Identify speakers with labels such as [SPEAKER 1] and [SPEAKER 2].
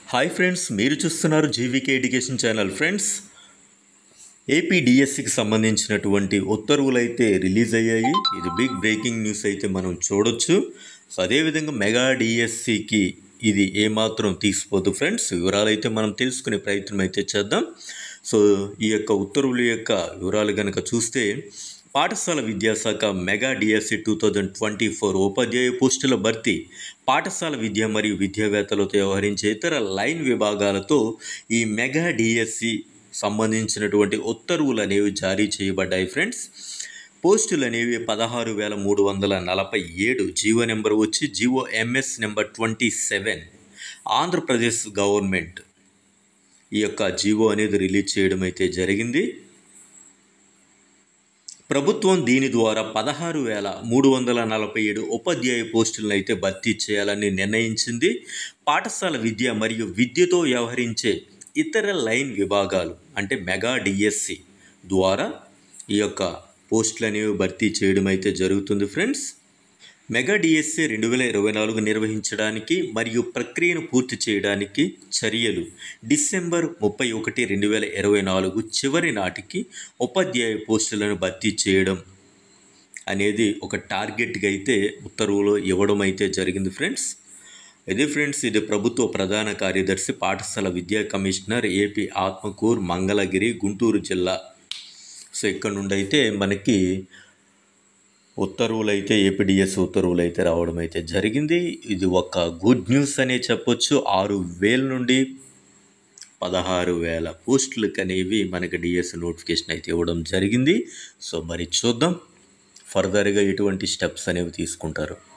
[SPEAKER 1] hi friends మీరు చూస్తున్నారు GVK education channel friends AP డిఎస్సికి సంబంధించినటువంటి ఉత్తర్వులు అయితే రిలీజ్ అయ్యాయి ఇది బిగ్ బ్రేకింగ్ న్యూస్ అయితే మనం చూడొచ్చు సో అదేవిధంగా మెగా డిఎస్సికి ఇది ఏమాత్రం తీసిపోదు ఫ్రెండ్స్ వివరాలు అయితే మనం తెలుసుకునే ప్రయత్నం అయితే చేద్దాం సో ఈ యొక్క ఉత్తర్వుల యొక్క వివరాలు కనుక చూస్తే పాఠశాల విద్యాశాఖ mega DSC two thousand twenty four ఉపాధ్యాయ పోస్టుల భర్తీ పాఠశాల విద్య మరియు విద్యావేత్తలతో వ్యవహరించే ఇతర లైన్ విభాగాలతో ఈ మెగా డిఎస్సి సంబంధించినటువంటి ఉత్తర్వులు అనేవి జారీ చేయబడ్డాయి ఫ్రెండ్స్ పోస్టులు అనేవి పదహారు వేల మూడు వందల నలభై ఏడు జీవో నెంబర్ వచ్చి GO MS number twenty seven Andhra Pradesh government ఈ యొక్క జీవో అనేది రిలీజ్ చేయడం అయితే జరిగింది ప్రభుత్వం దీని ద్వారా పదహారు వేల మూడు వందల నలభై ఏడు ఉపాధ్యాయ పోస్టులను అయితే భర్తీ చేయాలని నిర్ణయించింది పాఠశాల విద్య మరియు విద్యతో వ్యవహరించే ఇతర లైన్ విభాగాలు అంటే మెగా డిఎస్సి ద్వారా ఈ యొక్క పోస్టులు అనేవి భర్తీ చేయడం అయితే జరుగుతుంది ఫ్రెండ్స్ మెగా డిఎస్సి రెండు వేల ఇరవై నాలుగు నిర్వహించడానికి మరియు ప్రక్రియను పూర్తి చేయడానికి చర్యలు డిసెంబర్ ముప్పై ఒకటి రెండు వేల ఇరవై నాలుగు చివరి నాటికి ఉపాధ్యాయ పోస్టులను భర్తీ చేయడం అనేది ఒక టార్గెట్గా అయితే ఉత్తర్వులో ఇవ్వడం అయితే జరిగింది ఫ్రెండ్స్ ఇది ఫ్రెండ్స్ ఇది ప్రభుత్వ ప్రధాన కార్యదర్శి పాఠశాల విద్యా కమిషనర్ ఏపీ ఆత్మకూర్ మంగళగిరి గుంటూరు జిల్లా సో ఇక్కడ నుండి అయితే మనకి ఉత్తర్వులు అయితే ఏపీడిఎస్ ఉత్తర్వులు అయితే రావడం అయితే జరిగింది ఇది ఒక గుడ్ న్యూస్ అనే చెప్పొచ్చు ఆరు వేల నుండి పదహారు వేల పోస్టులకు అనేవి మనకి డిఎస్ నోటిఫికేషన్ అయితే ఇవ్వడం జరిగింది సో మరి చూద్దాం ఫర్దర్గా ఎటువంటి స్టెప్స్ అనేవి తీసుకుంటారు